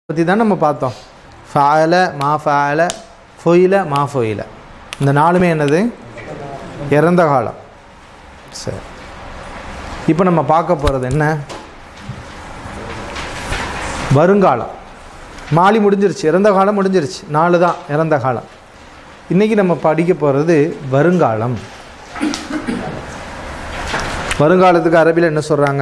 பற்றி தான் நம்ம பார்த்தோம் ஃபால மா ஃபால ஃபொயில மா ஃபொயில இந்த நாலுமே என்னது இறந்த காலம் சரி இப்போ நம்ம பார்க்க போகிறது என்ன வருங்காலம் மாலி முடிஞ்சிருச்சு இறந்த காலம் முடிஞ்சிருச்சு நாலு தான் இறந்த காலம் இன்றைக்கி நம்ம படிக்க போகிறது வருங்காலம் வருங்காலத்துக்கு அரபியில் என்ன சொல்கிறாங்க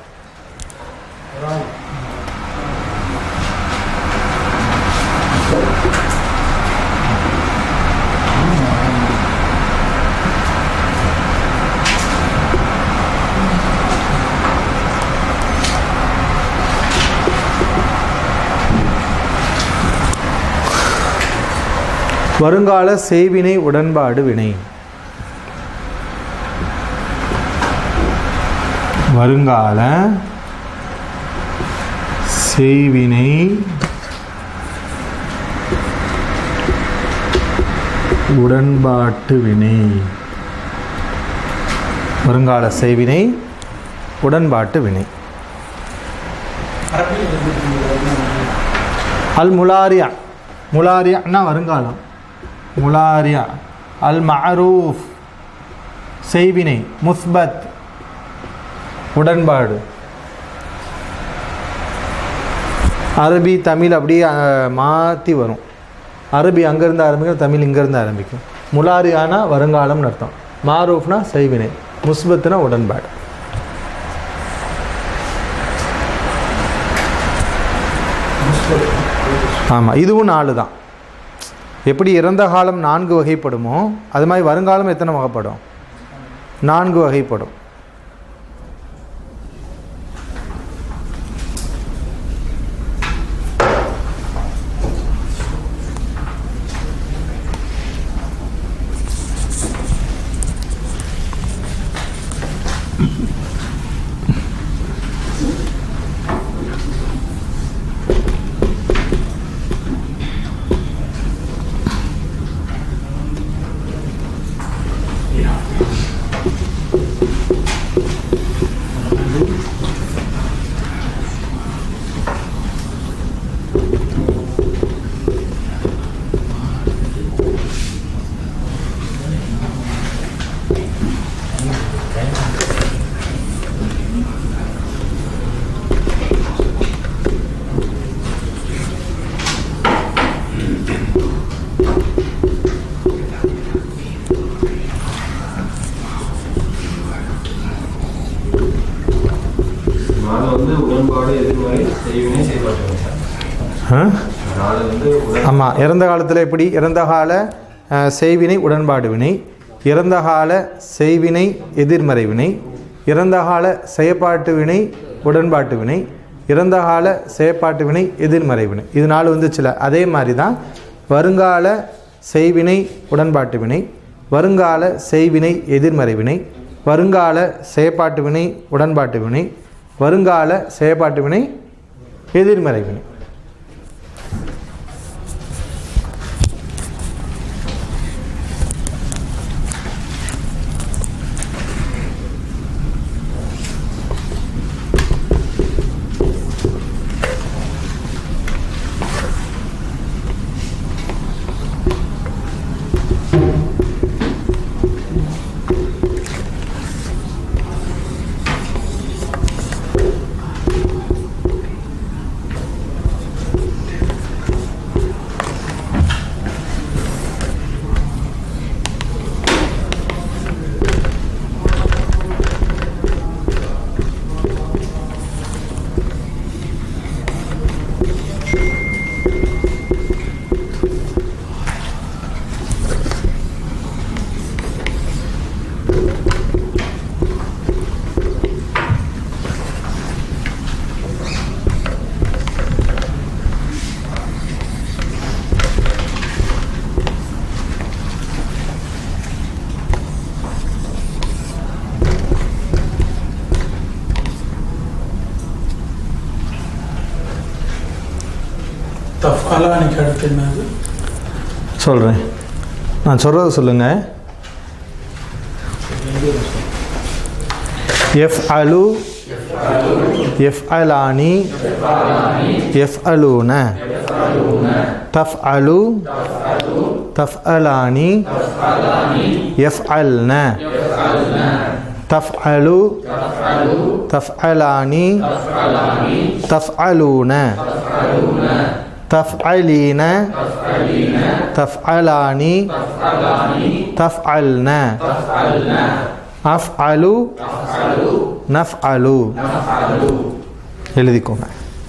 வருங்கால செய்வினை உடன்பாடு வினை வருங்கால செய்வினை உடன்பாட்டு வினை வருங்கால செய்வினை உடன்பாட்டு வினை அல் முலாரியா முலாரியானா வருங்காலம் முலாரியா அல் மஅரூஃப் செய்வினை முஸ்பத் உடன்பாடு அரபி தமிழ் அப்படியே மாற்றி வரும் அரபி அங்கேருந்து ஆரம்பிக்கும் தமிழ் இங்கேருந்து ஆரம்பிக்கும் முலாரியானா வருங்காலம்னு அர்த்தம் மாரூஃப்னா செய்வினை முஸ்பத்துனா உடன்பாடு ஆமாம் இதுவும் நாலு தான் எப்படி இறந்த காலம் நான்கு வகைப்படுமோ அது மாதிரி வருங்காலம் எத்தனை வகைப்படும் நான்கு வகைப்படும் நாலு வந்து உடன்பாடு எதிர்மறை செய்வினை செயல்பாட்டு ஆ நாலு வந்து உடன் ஆமாம் இறந்த காலத்தில் எப்படி இறந்த கால அஹ், செய்வினை உடன்பாடு வினை இறந்த கால செய்வினை எதிர்மறை வினை இறந்த கால செயற்பாட்டு வினை உடன்பாட்டு வினை இறந்த கால செயற்பாட்டு வினை எதிர்மறை வினை இது நாலு வந்துச்சுல அதே மாதிரி தான் வருங்கால செய்வினை உடன்பாட்டு வினை வருங்கால செய்வினை எதிர்மறை வினை வருங்கால செயற்பாட்டு வினை உடன்பாட்டு வினை வருங்கால செயற்பாட்டு வினை எதிர்மறை வினை தஃபாலானிக்கு அடுத்து என்னது சொல்கிறேன் நான் சொல்கிறத சொல்லுங்கள் எஃப் அலு எஃப்அலானி எஃப்அலூன தஃப்அலு தஃப்அலானி يفعلن تفعل تفعلان تفعلون تفعلين تفعلان تفعلن أفعل نفعل எழுதிக்கோங்க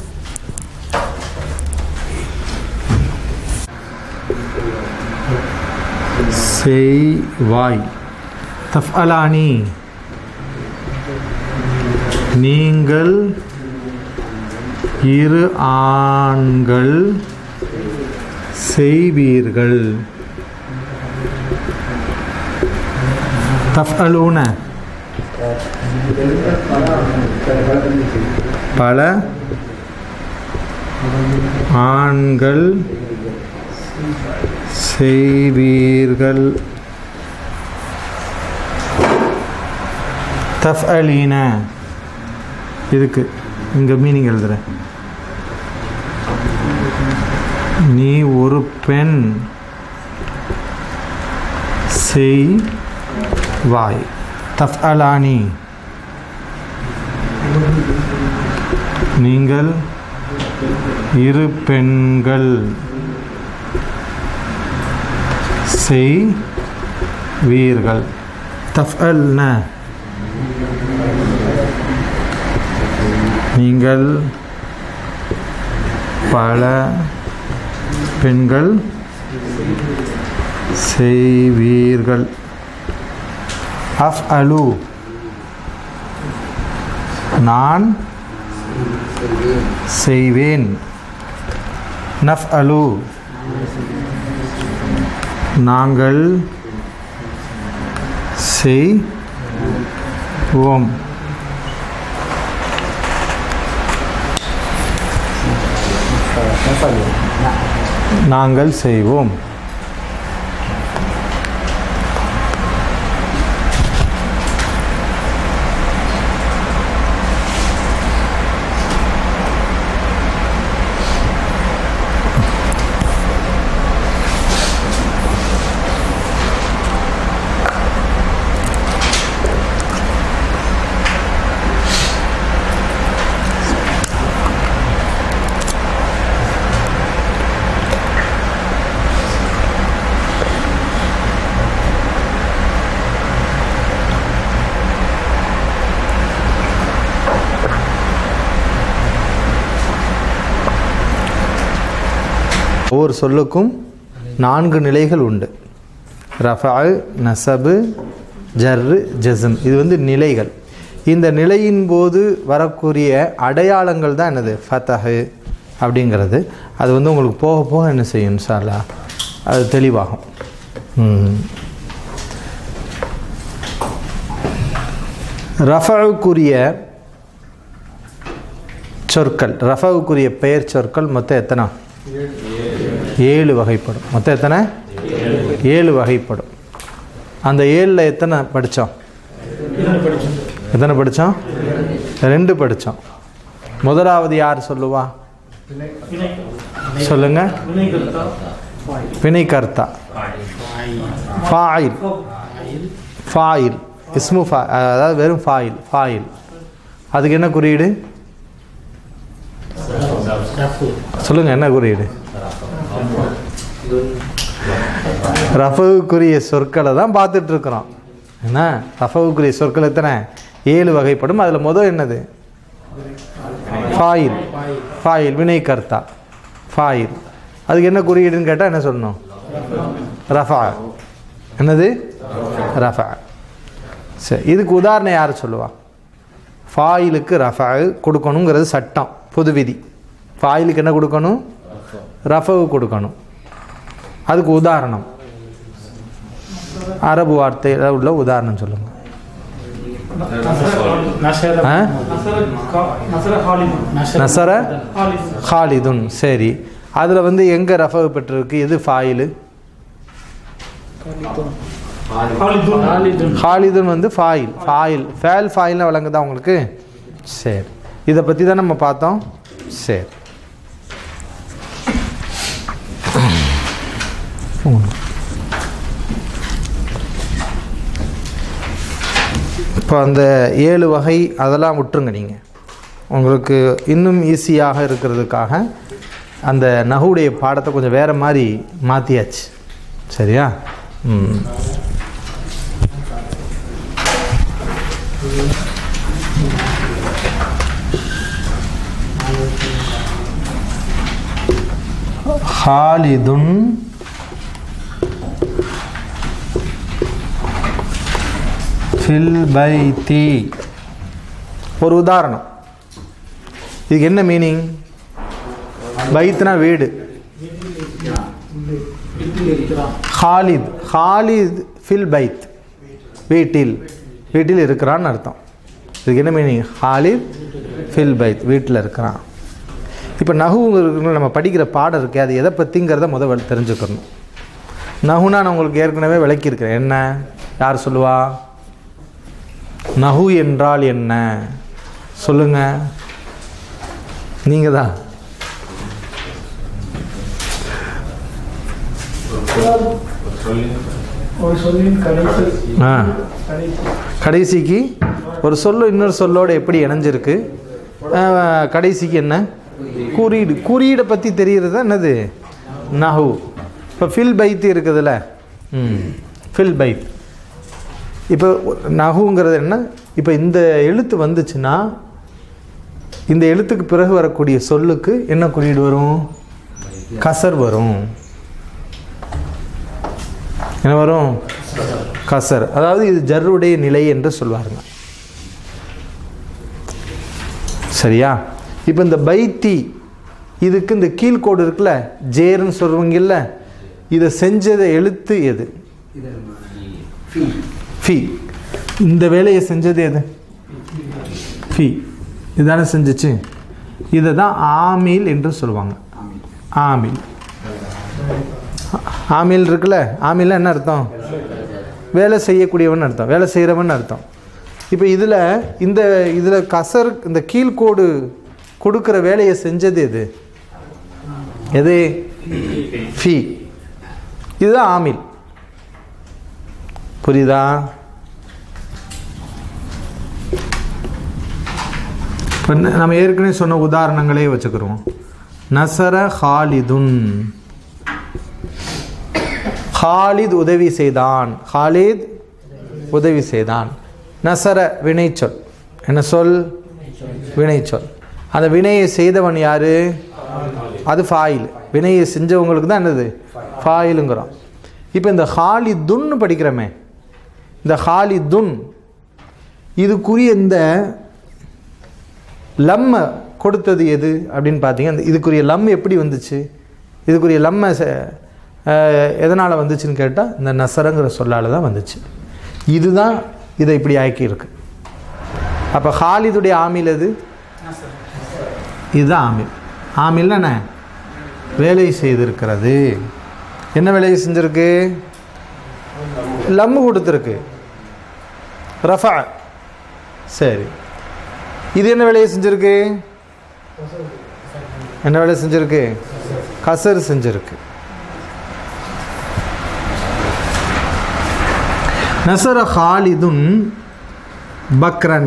செய்வாய் தஃஅலானி நீங்கள் இரு ஆண்கள் செய்வீர்கள் தஃஅலூன பல ஆண்கள் செய்வீர்கள் தஃஅலீன இதுக்கு இங்கே மீனிங் எழுதுகிறேன் நீ ஒரு பெண் செய் வாய் தஃஅலானி நீங்கள் இரு பெண்கள் செய் வீர்கள் தஃஅல்ன நீங்கள் பல பெண்கள் செய்வீர்கள் அஃப் அலு நான் செய்வேன் நஃப் அலு நாங்கள் செய்வோம் நாங்கள் செய்வோம் ஒவ்வொரு சொல்லுக்கும் நான்கு நிலைகள் உண்டு ரஃபா நசபு ஜர்ரு ஜஸ்ம் இது வந்து நிலைகள் இந்த நிலையின் போது வரக்கூடிய அடையாளங்கள் தான் என்னது ஃபத்தஹு அப்படிங்கிறது அது வந்து உங்களுக்கு போக போக என்ன செய்யும் இன்ஷால்லா அது தெளிவாகும் ம். ரஃபவுக்குரிய சொற்கள் ரஃபவுக்குரிய பெயர் சொற்கள் மொத்தம் எத்தனை ஏழு வகைப்படும் மொத்தம் எத்தனை ஏழு வகைப்படும் அந்த ஏழில் எத்தனை படித்தோம் எத்தனை படித்தோம் ரெண்டு படித்தோம் முதலாவது யார் சொல்லுவா சொல்லுங்க வினைகர்த்தா ஃபாயில் ஃபாயில் இஸ்மு ஃபா அதாவது வெறும் ஃபாயில் ஃபாயில் அதுக்கு என்ன குறியீடு சொல்லுங்க என்ன குறியீடு ரஃபவுக்குரிய சொற்களை தான் பார்த்துட்டு இருக்கிறோம் என்ன ரஃபவுக்குரிய சொற்கள் எத்தனை ஏழு வகைப்படும் அதில் முதல் என்னது ஃபாயில் ஃபாயில் வினைகர்த்தா ஃபாயில் அதுக்கு என்ன குறியீடுன்னு கேட்டால் என்ன சொல்லணும் ரஃபா என்னது ரஃபா சரி இதுக்கு உதாரணம் யார் சொல்லுவா ஃபாயிலுக்கு ரஃபா கொடுக்கணுங்கிறது சட்டம் பொது விதி ஃபாயிலுக்கு என்ன கொடுக்கணும் ரஃபவு கொடுக்கணும் அதுக்கு உதாரணம் அரபு வார்த்தையில் உள்ள உதாரணம் சொல்லுங்க ஆ? நசர ஹாலிதுன் சரி அதில் வந்து எங்கே ரஃபவு பெற்றிருக்கு எது ஃபாயிலு ஹாலிதுன் வந்து ஃபாயில் ஃபாயில் ஃபேல் ஃபாயில்னு வழங்குதா உங்களுக்கு சரி இதை பற்றி தான் நம்ம பார்த்தோம் சரி இப்போ அந்த ஏழு வகை அதெல்லாம் விட்டுருங்க நீங்கள் உங்களுக்கு இன்னும் ஈஸியாக இருக்கிறதுக்காக அந்த நகுடைய பாடத்தை கொஞ்சம் வேறு மாதிரி மாற்றியாச்சு சரியா ம் ஹாலிதுன் ஃபில் பைத்தி ஒரு உதாரணம் இதுக்கு என்ன மீனிங் பைத்னா வீடு ஹாலித் ஹாலித் ஃபில் பைத் வீட்டில் வீட்டில் இருக்கிறான்னு அர்த்தம் இதுக்கு என்ன மீனிங் ஹாலித் ஃபில் பைத் வீட்டில் இருக்கிறான் இப்போ நகுங்கிறது நம்ம படிக்கிற பாடம் இருக்கே அது எதை பற்றிங்கிறத முதல் தெரிஞ்சுக்கணும் நகுனா நான் உங்களுக்கு ஏற்கனவே விளக்கியிருக்கிறேன் என்ன யார் சொல்லுவா நகு என்றால் என்ன சொல்லுங்க நீங்கள் தான் ஒரு சொல்லின் கடைசி ஆ கடைசி கடைசிக்கு ஒரு சொல்லு இன்னொரு சொல்லோட எப்படி இணைஞ்சிருக்கு ஆஹ், கடைசிக்கு என்ன குறியீடு குறியீடை பற்றி தெரிகிறது என்னது நஹு இப்போ ஃபில் பைத்து இருக்குதுல்ல ம் ஃபில் பைத் இப்போ நகுங்கிறது என்ன இப்போ இந்த எழுத்து வந்துச்சுன்னா இந்த எழுத்துக்கு பிறகு வரக்கூடிய சொல்லுக்கு என்ன குறியீடு வரும் கசர் வரும் என்ன வரும் கசர் அதாவது இது ஜர்ருடைய நிலை என்று சொல்வாருங்க சரியா இப்போ இந்த பைத்தி இதுக்கு இந்த கீழ்கோடு இருக்குல்ல ஜேர்னு சொல்லுவீங்கல்ல இதை செஞ்சதை எழுத்து எது ஃபி இந்த வேலையை செஞ்சது எது ஃபி இதுதானே செஞ்சுச்சு இதை தான் ஆமில் என்று சொல்லுவாங்க ஆமில் ஆமில் இருக்குல்ல ஆமில்னா என்ன அர்த்தம் வேலை செய்யக்கூடியவன் அர்த்தம் வேலை செய்கிறவன் அர்த்தம் இப்போ இதில் இந்த இதில் கசர் இந்த கீழ்கோடு கொடுக்குற வேலையை செஞ்சது எது எது ஃபி இதுதான் ஆமில் புரியுதா இப்போ ந- நம்ம ஏற்கனவே சொன்ன உதாரணங்களே வச்சுக்கிறோம் நசர ஹாலிதுன் ஹாலித் உதவி செய்தான் ஹாலித் உதவி செய்தான் நசர வினைச்சொல் என்ன சொல் வினைச்சொல் அந்த வினையை செய்தவன் யாரு அது ஃபாயில் வினையை செஞ்சவங்களுக்கு தான் என்னது ஃபாயிலுங்கிறோம் இப்போ இந்த ஹாலிதுன்னு படிக்கிறோமே இந்த ஹாலிதுன் இதுக்குரிய இந்த லம்ம கொடுத்தது எது அப்படின்னு பார்த்தீங்க அந்த இதுக்குரிய லம் எப்படி வந்துச்சு இதுக்குரிய லம்ம எதனால் வந்துச்சுன்னு கேட்டால் இந்த நசரங்கிற சொல்லால் தான் வந்துச்சு இதுதான் இதை இப்படி ஆக்கியிருக்கு அப்போ ஹாலிதுடைய ஆமில் எது இதுதான் ஆமில் ஆமில்னா என்ன வேலை செய்திருக்கிறது என்ன வேலையை செஞ்சிருக்கு லம்மு கொடுத்துருக்கு ரஃபா சரி இது என்ன வேலையை செஞ்சிருக்கு என்ன வேலை செஞ்சிருக்கு கசர் செஞ்சிருக்கு நசர ஹாலிதுன் பக்ரன்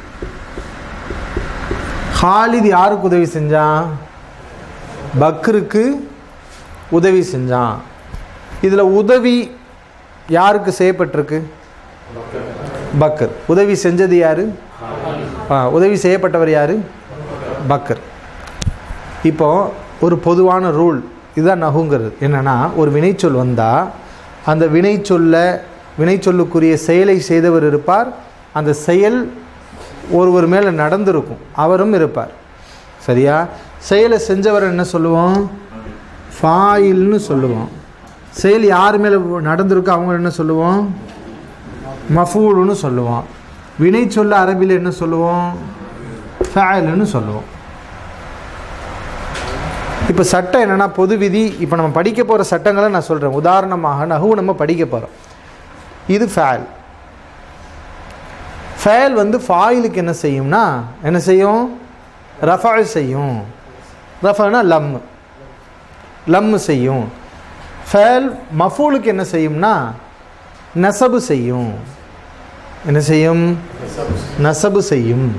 ஹாலித் யாருக்கு உதவி செஞ்சான் பக்ருக்கு உதவி செஞ்சான் இதில் உதவி யாருக்கு செய்யப்பட்டிருக்கு பக்கர் உதவி செஞ்சது யாரு ஆ, உதவி செய்யப்பட்டவர் யாரு பக்கர் இப்போ ஒரு பொதுவான ரூல் இதுதான் நகுங்கிறது என்னன்னா ஒரு வினைச்சொல் வந்தால் அந்த வினைச்சொல்ல வினைச்சொல்லுக்குரிய செயலை செய்தவர் இருப்பார் அந்த செயல் ஒருவர் மேலே நடந்திருக்கும் அவரும் இருப்பார் சரியா செயலை செஞ்சவர் என்ன சொல்லுவோம் ஃபாயில்னு சொல்லுவோம் செயல் யார் மேலே நடந்திருக்கோ அவங்க என்ன சொல்லுவோம் மஃபூலுன்னு சொல்லுவோம் வினை சொல்ல அரபியில் என்ன சொல்லுவோம் ஃபேலுன்னு சொல்லுவோம் இப்போ சட்டம் என்னென்னா பொது விதி இப்போ நம்ம படிக்க போகிற சட்டங்களை நான் சொல்கிறேன் உதாரணமாக நகு நம்ம படிக்க போகிறோம் இது ஃபேல் ஃபேல் வந்து ஃபாயிலுக்கு என்ன செய்யும்னா என்ன செய்யும் ரஃபா செய்யும் ரஃபானா லம் லம் செய்யும் ஃபேல் மஃபூலுக்கு என்ன செய்யும்னா நசபு செய்யும் என்ன செய்யும் நசபு செய்யும்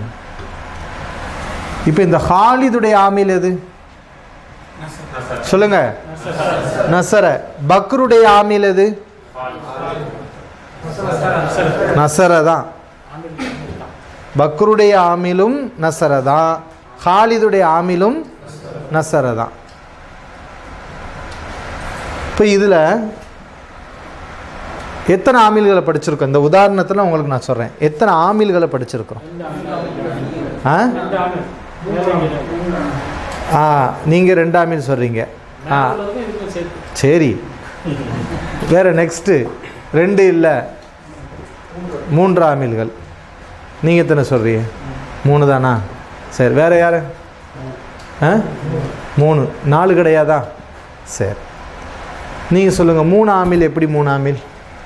இப்போ இந்த ஹாலிதுடைய ஆமில் எது சொல்லுங்க நசர பக்ருடைய ஆமில் எது நசர தான் பக்ருடைய ஆமிலும் நசர தான் ஹாலிதுடைய ஆமிலும் நசர தான் இப்போ இதில் எத்தனை ஆமில்களை படிச்சிருக்கோம் இந்த உதாரணத்தில் உங்களுக்கு நான் சொல்கிறேன் எத்தனை ஆமில்களை படிச்சிருக்கிறோம் ஆ ஆ நீங்கள் ரெண்டு ஆமில் சொல்கிறீங்க ஆ சரி வேறு நெக்ஸ்ட்டு ரெண்டு இல்லை மூன்று ஆமில்கள் நீங்கள் எத்தனை சொல்கிறீங்க மூணு தானா சரி வேறு யார் ஆ மூணு நாலு கிடையாதா சரி நீங்கள் சொல்லுங்கள் மூணு ஆமில் எப்படி மூணு ஆமில்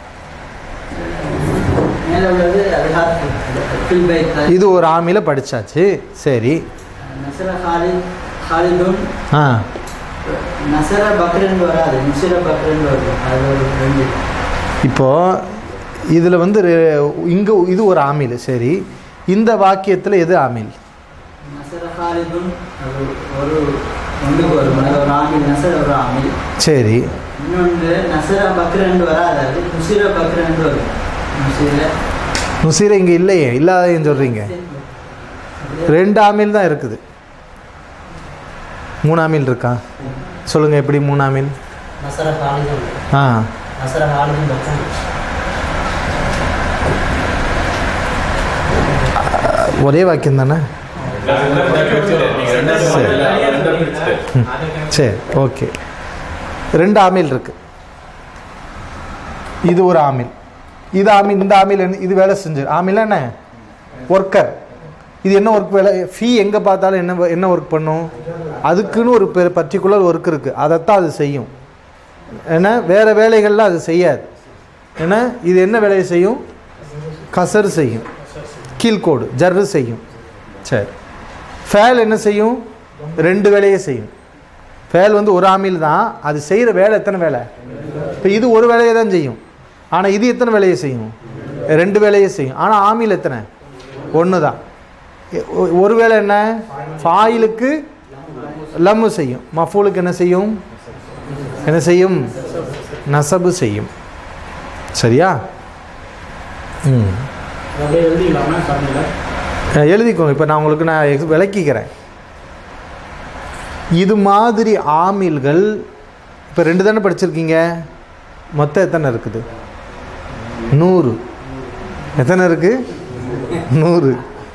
மேல உள்ளது அது ஹார்ஃப் ஃபில் பை இது ஒரு ஆமில படிச்சாச்சு சரி நசர ஹாலித் ஹாலிதுன் ஆ நசர பக்ரன் வராது நுசிர பக்ரன் வரும் அது ஒரு ரெண்டு இப்போது இதில் வந்து இங்கே இது ஒரு ஆமில் சரி இந்த வாக்கியத்தில் எது ஆமில் நசர ஹாலிதுன் அது ஒரு ஒன்றுக்கு வரும் அது ஒரு ஆமில் நசர ஒரு ஆமில் சரி இன்னொன்று நசர பக்ரன் வராது அது நுசிர பக்ரன் வரும் நுசிர நுசீரை இங்கே இல்லையே இல்லாதேன்னு சொல்கிறீங்க ரெண்டு ஆமில் தான் இருக்குது மூணு ஆமில் இருக்கா சொல்லுங்கள் எப்படி மூணு ஆமில் நசர ஹாலிதுன் ஆ நசர ஹாலிதுன் பக்ரன் ஒரே வாக்கியம் தானே சரி ஓகே ரெண்டு ஆமில் இருக்கு இது ஒரு ஆமில் இது ஆமில் இந்த ஆமில் என்ன இது வேலை செஞ்சு ஆமில் என்ன ஒர்க்கர் இது என்ன ஒர்க் வேலை ஃபீ எங்கே பார்த்தாலும் என்ன என்ன ஒர்க் பண்ணும் அதுக்குன்னு ஒரு பர்டிகுலர் ஒர்க் இருக்குது அதைத்தான் அது செய்யும் ஏன்னா வேறு வேலைகள்லாம் அது செய்யாது ஏன்னா இது என்ன வேலையை செய்யும் கசர் செய்யும் கீழ்கோடு ஜர்ரு செய்யும் சரி ஃபேல் என்ன செய்யும் ரெண்டு வேலையை செய்யும் ஃபேல் வந்து ஒரு ஆமில் தான் அது செய்கிற வேலை எத்தனை வேலை இப்போ இது ஒரு வேலையை தான் செய்யும் ஆனால் இது எத்தனை வேலையை செய்யும் ரெண்டு வேலையை செய்யும் ஆனால் ஆமில் எத்தனை ஒன்று தான் எ- ஒ- ஒரு வேலை என்ன ஃபாயிலுக்கு லம்மு செய்யும் மஃபூலுக்கு என்ன செய்யும் என்ன செய்யும் நசபு செய்யும் சரியா ம் அப்படியே எழுதிக்கலாமா தமிழில் அஹ் எழுதிக்கோங்க இப்போ நான் உங்களுக்கு நான் எக்ஸ் விளக்கிக்கிறேன் இது மாதிரி ஆமில்கள் இப்போ ரெண்டு தானே படிச்சிருக்கீங்க மொத்தம் எத்தனை இருக்குது நூறு எத்தனை இருக்குது நூறு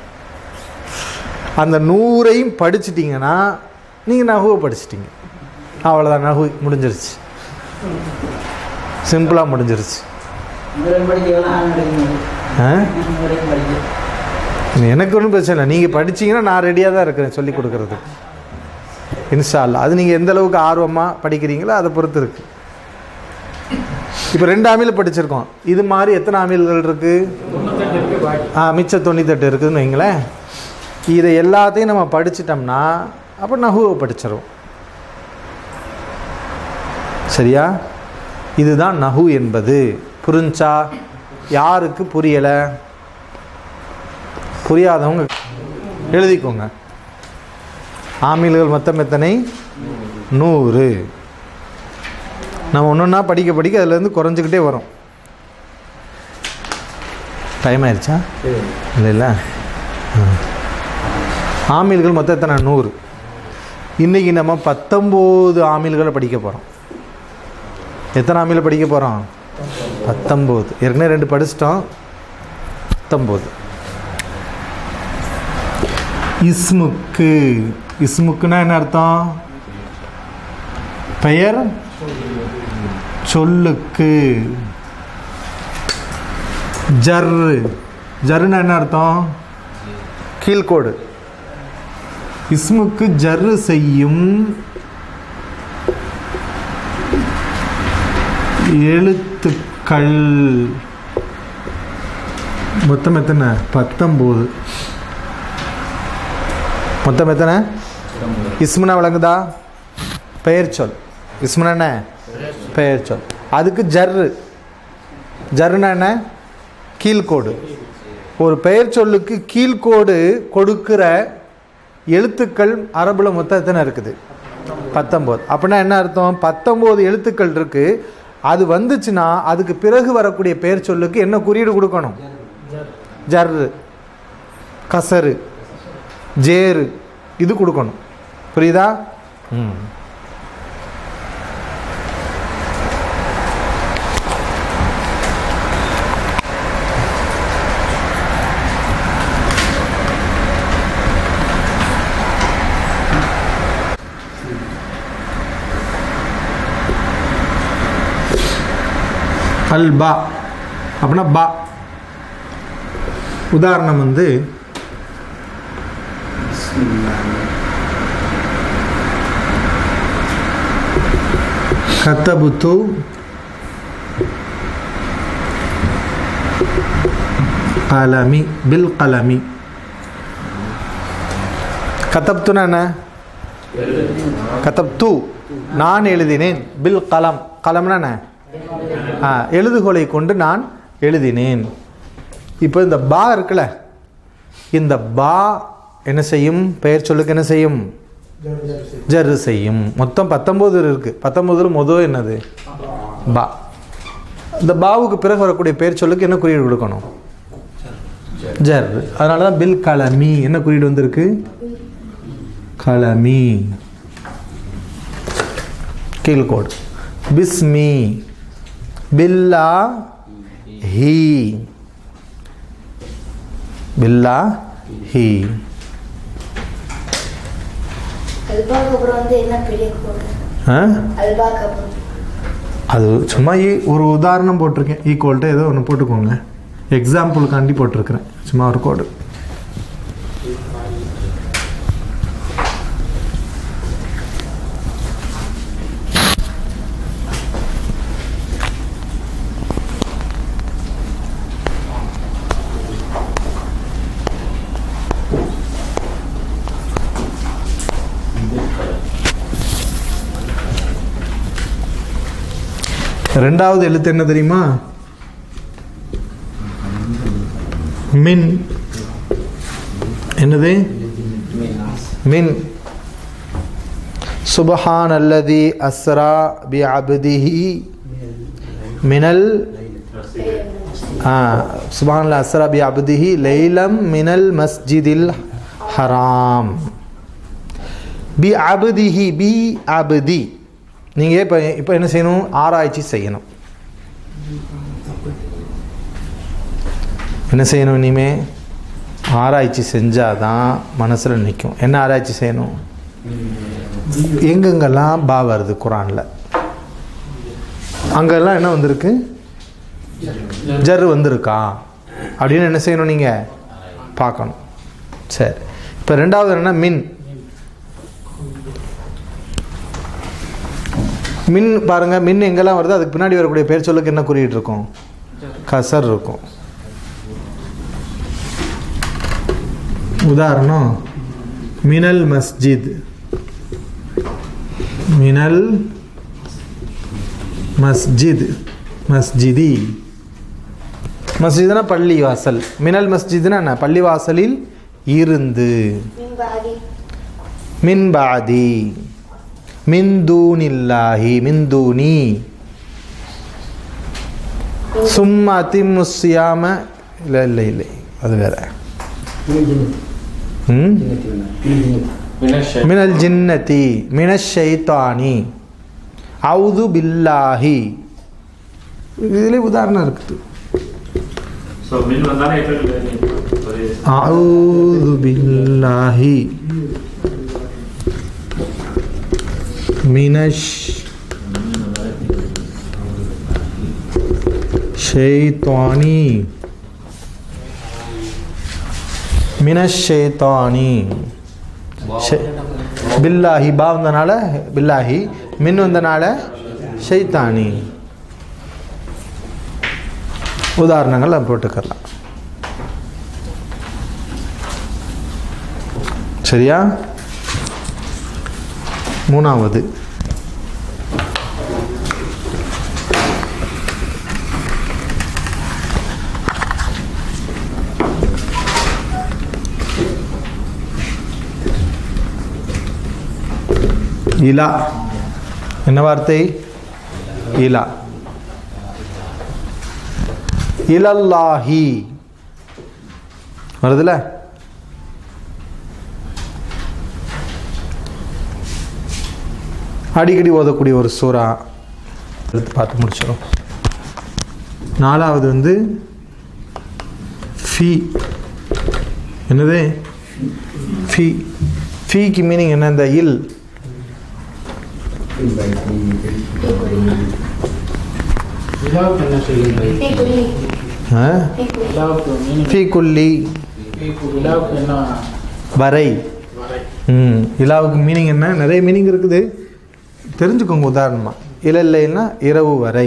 அந்த நூறையும் படிச்சிட்டிங்கன்னா நீங்கள் நகுவை படிச்சிட்டீங்க அவ்வளோதான் நகு முடிஞ்சிருச்சு சிம்பிளாக முடிஞ்சிருச்சு முதல் படிக்க எவ்வளோ ஆன் எடுக்கணும் ஆ முதல் படிக்க எனக்கு ஒன்றும் பிரச்சனை இல்லை நீங்கள் படிச்சீங்கன்னா நான் ரெடியாக தான் இருக்கிறேன் சொல்லி கொடுக்கறதுக்கு இன்ஷா அல்லாஹ் அது நீங்கள் எந்த அளவுக்கு ஆர்வமாக படிக்கிறீங்களோ அதை பொறுத்து இருக்கு இப்போ ரெண்டு ஆமில் படிச்சிருக்கோம் இது மாதிரி எத்தனை ஆமில்கள் இருக்குது தொண்ணூத்தெட்டு இருக்கு பாக்கி ஆ மிச்சம் தொண்ணூத்தெட்டு இருக்குதுன்னு வைங்களேன் இதை எல்லாத்தையும் நம்ம படிச்சிட்டோம்னா அப்போ நகுவை படிச்சிடும் சரியா இதுதான் நகு என்பது புரிஞ்சா யாருக்கு புரியலை புரியாதவங்க எழுதிக்கோங்க ஆமில்கள் மொத்தம் எத்தனை நூறு நம்ம ஒன்று ஒன்றா படிக்க படிக்க அதுலேருந்து குறைஞ்சிக்கிட்டே வரும் டைம் ஆயிடுச்சா இல்லை இல்லை ஆமில்கள் மொத்தம் எத்தனை நூறு இன்றைக்கி நம்ம பத்தொம்போது ஆமில்களை படிக்க போகிறோம் எத்தனை ஆமில் படிக்க போகிறோம் பத்தொம்போது ஏற்கனவே ரெண்டு படிச்சிட்டோம் பத்தொம்போது இஸ்முக்கு இஸ்முக்குன்னா என்ன அர்த்தம் பெயர் சொல்லுக்கு ஜர்ரு ஜர்ருன்னா என்ன அர்த்தம் கீழ்கோடு இஸ்முக்கு ஜர்ரு செய்யும் எழுத்துக்கள் மொத்தம் எத்தனை பத்தொம்போது மொத்தம் எத்தனை இஸ்முனா விளங்குதா பெயர் சொல் இஸ்முனா என்ன பெயர் சொல் அதுக்கு ஜர்ரு ஜர்னா என்ன கீழ்கோடு ஒரு பெயர் சொல்லுக்கு கீழ்கோடு கொடுக்கிற எழுத்துக்கள் அரபுல மொத்தம் எத்தனை இருக்குது பத்தொம்போது அப்படின்னா என்ன அர்த்தம் பத்தொம்போது எழுத்துக்கள் இருக்கு அது வந்துச்சுன்னா அதுக்கு பிறகு வரக்கூடிய பெயர் சொல்லுக்கு என்ன குறியீடு கொடுக்கணும் ஜர்ரு கசரு ஜேரு இது கொடுக்கணும் புரியுதா ம் அல் பா அப்படின்னா பா உதாரணம் வந்து கத்தபுத்து கலமி பில் கலமி கத்தப்துனா என்ன கத்தப்து நான் எழுதினேன் பில் கலம் கலம்னா என்ன ஆ எழுதுகோலை கொண்டு நான் எழுதினேன் இப்போ இந்த பா இருக்குல்ல இந்த பா என்ன செய்யும் பெயர் சொல்லுக்கு என்ன செய்யும் ஜர்ரு செய்யும் மொத்தம் பத்தொம்போது இருக்கு பத்தொம்போதுல மொதல் என்னது பா இந்த பாவுக்கு பிறகு வரக்கூடிய பெயர் சொல்லுக்கு என்ன குறியீடு கொடுக்கணும் ஜர் அதனால தான் பில் கலமி என்ன குறியீடு வந்திருக்கு கலமி கீழ்கோடு பிஸ்மி பில்லா ஹி பில்லா ஹி அல்பாக்கு அப்புறம் வந்து என்ன பெரிய கோடு ஆ அல்பாக்கு அப்புறம் அது சும்மா ஈ- ஒரு உதாரணம் போட்டிருக்கேன் ஈக்குவல்ட்டு ஏதோ ஒன்று போட்டுக்கோங்க எக்ஸாம்பிளுக்காண்டி போட்டிருக்கிறேன் சும்மா ஒரு கோடு ரெண்டாவது எழுத்து என்ன தெரியுமா மின் என்னது மின் சுபஹான் அல்லதி அஸ்ரா பி அபதிஹி மினல் சுபஹான் அஸ்ரா பி அபதிஹி லைலம் மினல் மஸ்ஜிதில் ஹராம் பி அபதிஹி பி அபதி நீங்கள் இப்போ இப்போ என்ன செய்யணும் ஆராய்ச்சி செய்யணும் என்ன செய்யணும் இனிமே ஆராய்ச்சி செஞ்சால் தான் மனசில் நிற்கும் என்ன ஆராய்ச்சி செய்யணும் எங்கெங்கெல்லாம் பா வருது குரானில் அங்கெல்லாம் என்ன வந்திருக்கு ஜர் வந்திருக்கா அப்படின்னு என்ன செய்யணும் நீங்கள் பார்க்கணும் சரி இப்போ ரெண்டாவது என்னன்னா மின் மின் பாருங்க மின் எங்கெல்லாம் வருதோ அதுக்கு பின்னாடி வரக்கூடிய பேர் சொல்லுக்கு என்ன குறியீடு இருக்கும் கசர் இருக்கும் உதாரணம் மினல் மஸ்ஜித் மினல் மஸ்ஜித் மஸ்ஜிதி மஸ்ஜித்னா பள்ளி வாசல் மினல் மஸ்ஜித்னா என்ன பள்ளி வாசலில் இருந்து மின்பாதி மின் பாதி மின் தூனில்லாஹி மின் தூனி சும்மா திமுசியாம இல்லை இல்லை இல்லை அது வேற ம் மினல் ஜின்னதி மினஷ் ஷைத்தானி அவுது பில்லாஹி இதில் உதாரணம் இருக்குது ஸோ மின் வந்தாலே எப்படி ஒரு அவுது பில்லாஹி மினஷ் ஷைத்தானி மினஷ் ஷைத்தானி ஷை- பில்லாஹி பா வந்தனால பில்லாஹி மின் வந்தனால ஷைத்தானி உதாரணங்கள் நம்ம போட்டுக்கலாம் சரியா மூணாவது இலா என்ன வார்த்தை இலா இலல்லாஹி வருதுல அடிக்கடி ஓதக்கூடிய ஒரு சூறா எடுத்து பார்த்து முடிச்சிடும் நாலாவது வந்து ஃபீ என்னது ஃபீ ஃபீக்கு மீனிங் என்ன இந்த இல் விழாவுக்கு என்ன சொல்லுங்க ஃபீ குல்லி ஆ? ஃபீ குல்லி விழாவுக்கு மீனிங் ஃபீ குல்லி விழாவுக்கு என்ன வரை ம் இலாவுக்கு மீனிங் என்ன நிறைய மீனிங் இருக்குது தெரிஞ்சுக்கோங்க உதாரணமாக இலல்லைன்னா இரவு வரை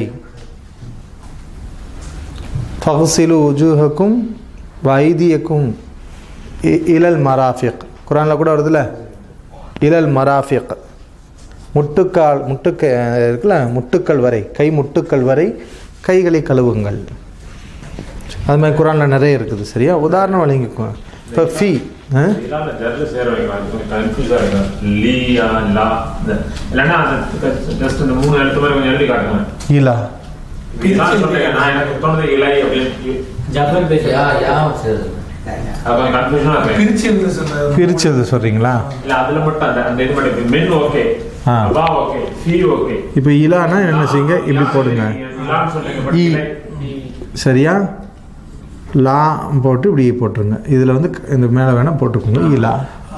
ஃபஹ்சிலு உஜூஹக்கும் வைதியக்கும் இலல் மராஃபிக் குரானில் கூட வருதுல்ல இலல் மராஃபிக் முட்டுக்கால் முட்டுக்க இருக்குல்ல முட்டுக்கள் வரை கை முட்டுக்கள் வரை கைகளை கழுவுங்கள் அது மாதிரி குரானில் நிறைய இருக்குது சரியா உதாரணம் வழங்கிக்கோங்க இப்போ ஃபீ ஆ இல்லாம ஜர்ல சேர வைக்கலாம் கொஞ்சம் கன்ஃபியூஸா இருக்கு லீயா லா இந்த இல்லைன்னா அந்த ஜஸ்ட் இந்த மூணு எழுத்து மாதிரி கொஞ்சம் எழுதி காட்டுங்க இலா நான் சொல்றேன் நான் எனக்கு தோணுது இலை அப்படின்னு ஜபல் பேச யா யா சரி அது கொஞ்சம் கன்ஃபியூஷனா இருக்கு பிரிச்சு எழுத சொன்னாரு பிரிச்சது சொல்கிறீங்களா இல்ல அதுல மட்டும் அந்த அந்த இது மட்டும் மென் ஓகே ஆ. லா ஓகே ஃபீ ஓகே இப்போ இலானா என்ன செய்யுங்க இப்படி போடுங்க இலான்னு சொல்றீங்க பட் இ. இலை சரியா லா போட்டு இப்படி போட்டுருங்க இதில் வந்து க- இந்த மேலே வேணால் போட்டுக்கோங்க இலா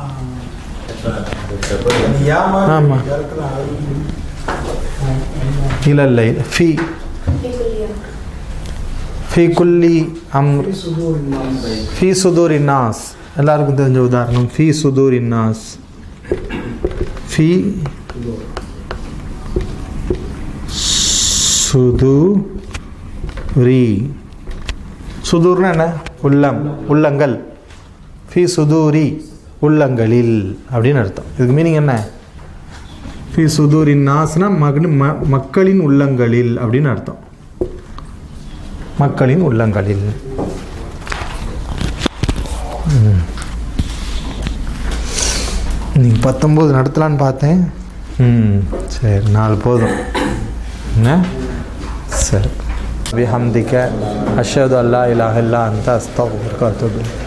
ஏமா ஆமா. இலல்லை ஃபி ஃபீ குல்லியா ஃபி குல்லி அம்ர் ஃபி சுதூர் இன்னாஸ் எல்லாருக்கும் தெரிஞ்ச உதாரணம் ஃபி சுதூர் இன்னாஸ் ஃபி சுதூரி சுதூர்னா என்ன உள்ளம் உள்ளங்கள் ஃபி சுதூரி உள்ளங்களில் அப்படின்னு அர்த்தம் இதுக்கு மீனிங் என்ன ஃபி சுதூரின் நாஸ்னா மகன் ம மக்களின் உள்ளங்களில் அப்படின்னு அர்த்தம் மக்களின் உள்ளங்களில் ம். நீங்க பத்தொம்போது நடத்தலான்னு பார்த்தேன் ம் சரி நாலு போதும் என்ன சரி பிஹம்திக்க அஷ்ஹது அல்லா இலாஹ இல்லா அன்த அஸ்தக்ஃபிருக்க வ அத்தூபு இலைக்.